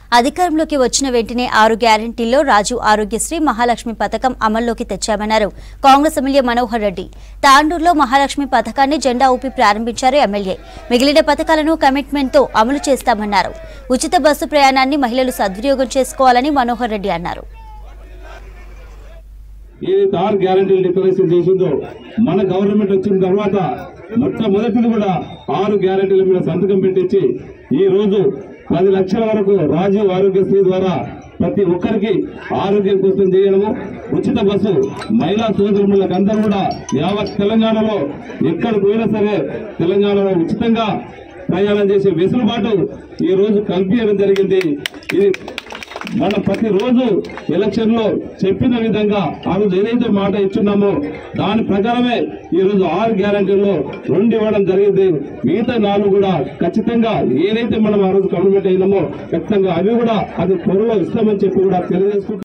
అధికారంలోకి వచ్చిన వెంటనే ఆరు గ్యారంటీల్లో రాజు ఆరోగ్యశ్రీ మహాలక్ష్మి పథకం అమల్లోకి తెచ్చామన్నారు కాంగ్రెస్ ఎమ్మెల్యే మనోహర్ రెడ్డి తాండూరులో మహాలక్ష్మి పథకాన్ని జెండా ఊపి ప్రారంభించారు ఎమ్మెల్యే మిగిలిన పథకాలను కమిట్మెంట్తో అమలు చేస్తామన్నారు ఉచిత బస్సు ప్రయాణాన్ని మహిళలు సద్వినియోగం చేసుకోవాలని మనోహర్ రెడ్డి అన్నారు ఏదైతే ఆరు గ్యారంటీలు డిక్లరేషన్ చేసిందో మన గవర్నమెంట్ వచ్చిన తర్వాత మొట్టమొదటిది కూడా ఆరు గ్యారంటీల మీద సంతకం పెట్టించి ఈ రోజు పది లక్షల వరకు రాజీవ్ ఆరోగ్యశ్రీ ద్వారా ప్రతి ఒక్కరికి ఆరోగ్యం కోసం చేయడము ఉచిత బస్సు మహిళా సోదరులకు అందరూ కూడా యావత్ తెలంగాణలో ఎక్కడ పోయినా సరే తెలంగాణలో ఉచితంగా ప్రయాణం చేసే వెసులుబాటు ఈ రోజు కల్పించడం జరిగింది ఇది మనం ప్రతిరోజు ఎలక్షన్ లో చెప్పిన విధంగా ఆ రోజు ఏదైతే మాట ఇచ్చున్నామో దాని ప్రకారమే ఈ రోజు ఆరు గ్యారంటీల్లో రెండు ఇవ్వడం జరిగింది మిగతా నాలుగు కూడా ఖచ్చితంగా ఏదైతే మనం ఆ రోజు కమిట్మెంట్ అయినామో ఖచ్చితంగా అవి కూడా అది త్వరలో ఇస్తామని చెప్పి కూడా తెలియజేసుకుంటున్నాం